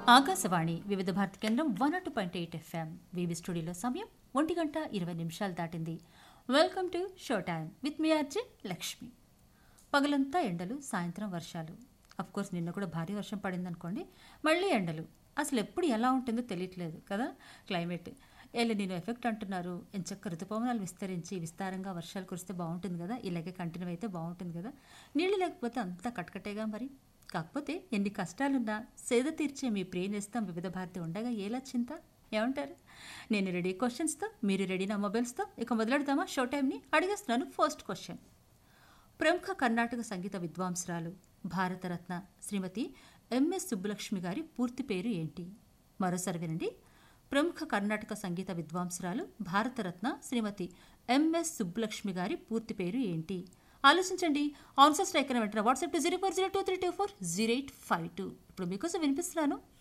ఆకాశవాణి వివిధ భారతి కేంద్రం one two point eight FM వివి స్టూడియోలో సమయం ఒంటి గంట ఇరవై నిమిషాలు దాటింది welcome to show time with me RJ Lakshmi పగలంతా ఎండలు సాయంత్రం వర్షాలు కోర్స్ నిన్న కూడా భారీ వర్షం పడింది అనుకోండి మళ్ళీ ఎండలు అసలు ఎప్పుడు ఎలా ఉంటుందో తెలియట్లేదు కదా క్లైమేట్ ఏలే నేను ఎఫెక్ట్ అంటున్నారు ఎంచక్క ఋతుపవనాలు విస్తరించి విస్తారంగా వర్షాలు కురిస్తే బాగుంటుంది కదా ఇలాగే కంటిన్యూ అయితే బాగుంటుంది కదా నీళ్ళు లేకపోతే అంతా కటకటేగా మరి కాకపోతే ఎన్ని కష్టాలున్నా సేద తీర్చే మీ ప్రియనేస్తం వివిధ భారతి ఉండగా ఏలా చింత ఏమంటారు నేను రెడీ క్వశ్చన్స్తో మీరు రెడీ నా మొబైల్స్తో ఇక మొదలెడదామా షో టైంని అడిగేస్తున్నాను ఫస్ట్ క్వశ్చన్ ప్రముఖ కర్ణాటక సంగీత విద్వాంసురాలు భారతరత్న శ్రీమతి ఎంఎస్ సుబ్బలక్ష్మి గారి పూర్తి పేరు ఏంటి మరోసారి వినండి ప్రముఖ కర్ణాటక సంగీత విద్వాంసురాలు భారతరత్న శ్రీమతి ఎంఎస్ సుబ్బలక్ష్మి గారి పూర్తి పేరు ఏంటి ఆలోచించండి ఆన్సర్ స్ట్రైక్ వెంటనే WhatsApp to zero four zero two three two four zero eight five two ఇప్పుడు మీకోసం వినిపిస్తున్నాను